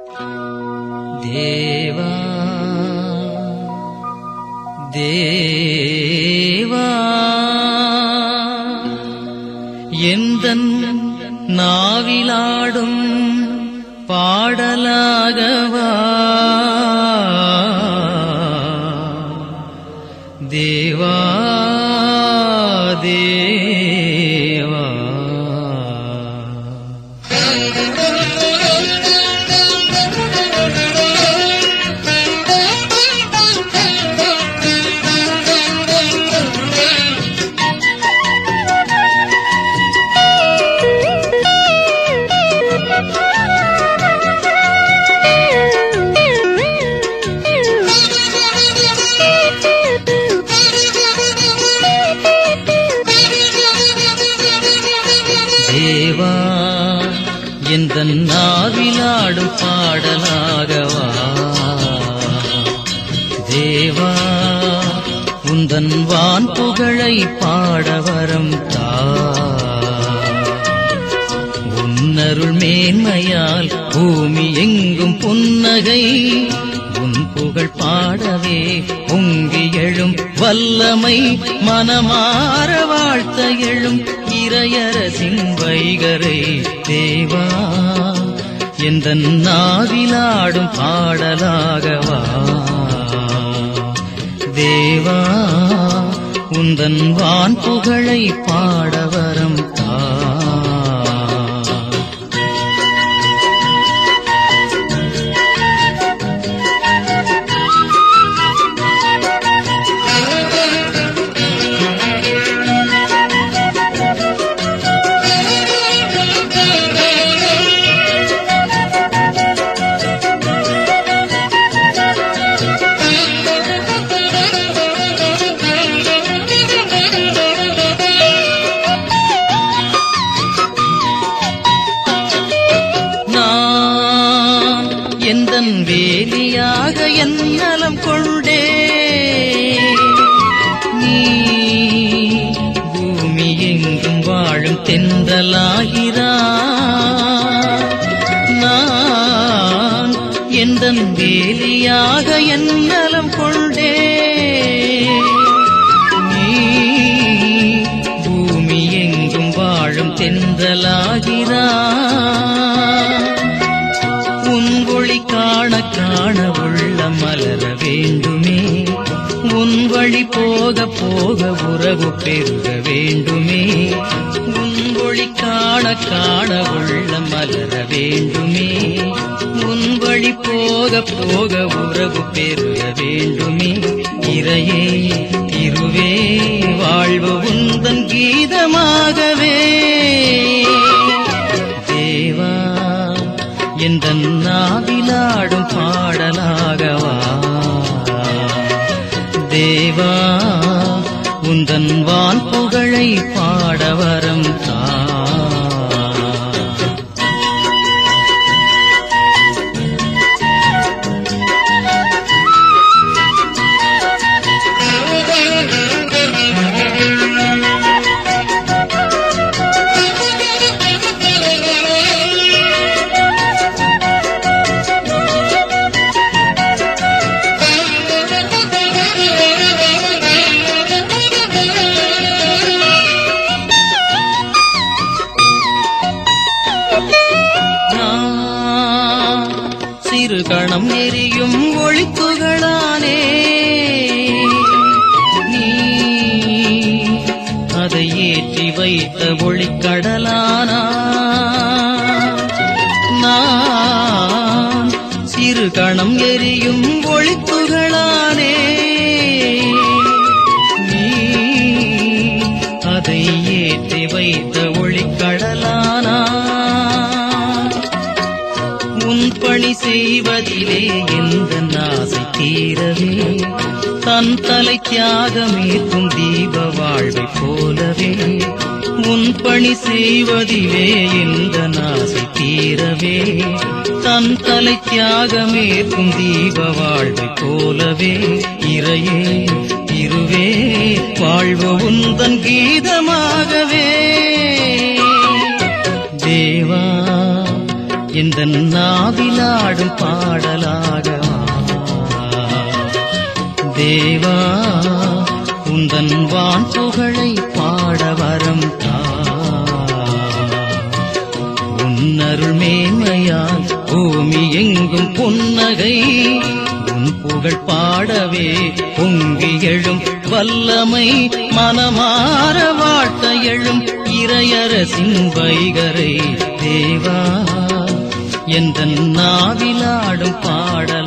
தேவா தேவா எந்தன் நாவிலாடும் பாடலாகவா தேவா தேவா தேவா எந்த நாவிலாடும் பாடலாகவா தேவா உந்தன் வான் புகழை பாடவரம் தா உன்னருள் மேன்மையால் பூமி எங்கும் புன்னகை உன் புகழ் பாடவே பொங்கி எழும் வல்லமை மனமாற வாழ்த்த எழும் இறையரசின் வைகரை தேவா எந்த நாவிலாடும் பாடலாகவா தேவா உந்தன் வான் புகழை பாடவரம் தா நான் எந்தன் வேலியாக என் நலம் கொண்டே நீ பூமி எங்கும் வாழும் தென்றலாகிறா நான் எந்தன் வேலியாக என் நலம் கொண்டே நீ பூமி எங்கும் வாழும் தென்றலாகிறா உன் ஒளி காண காண உள்ள மலர வேண்டுமே உன் வழி போக போக உறவு பெருக வேண்டுமே உன் ஒளி காண காண உள்ள மலர வேண்டுமே உன் வழி போக போக உறவு பெருக வேண்டுமே இறையே இருவே வாழ்வு உந்தன் கீதமாகவே தேவா எந்த நாவிலாடும் பாடலாகவா தேவா உந்தன் வான் புகழை பாடவரம் தா நான் சிறு கணம் எரியும் ஒளித்துகளானே நீ அதை ஏற்றி வைத்த ஒளிக்கடலானா நான் சிறு கணம் எரியும் ஒளித்துகளானே நீ அதை ஏற்றி வைத்த ஒளிக்கடலானா உன் பணி செய்வதிலே எந்த ஆசை தீரவே தன் தலை தியாகமேற்கும் தீப வாழ்வை போலவே உன் பணி செய்வதிலே எந்த ஆசை தீரவே தன் தலை தியாகமேற்கும் தீப வாழ்வை போலவே இறையே இருவே வாழ்வு உந்தன் கீதமாகவே தேவா எந்த நாவிலாடும் பாடலாகவா தேவா உந்தன் வான் புகழை பாட வரம் தா உன்னருள் மேன்மையால் பூமி எங்கும் புன்னகை உன் புகழ் பாடவே பொங்கி எழும் வல்லமை மனமாற வாழ்த்த எழும் இறையரசின் வைகரை தேவா எந்த நாவிலாடும் பாடல்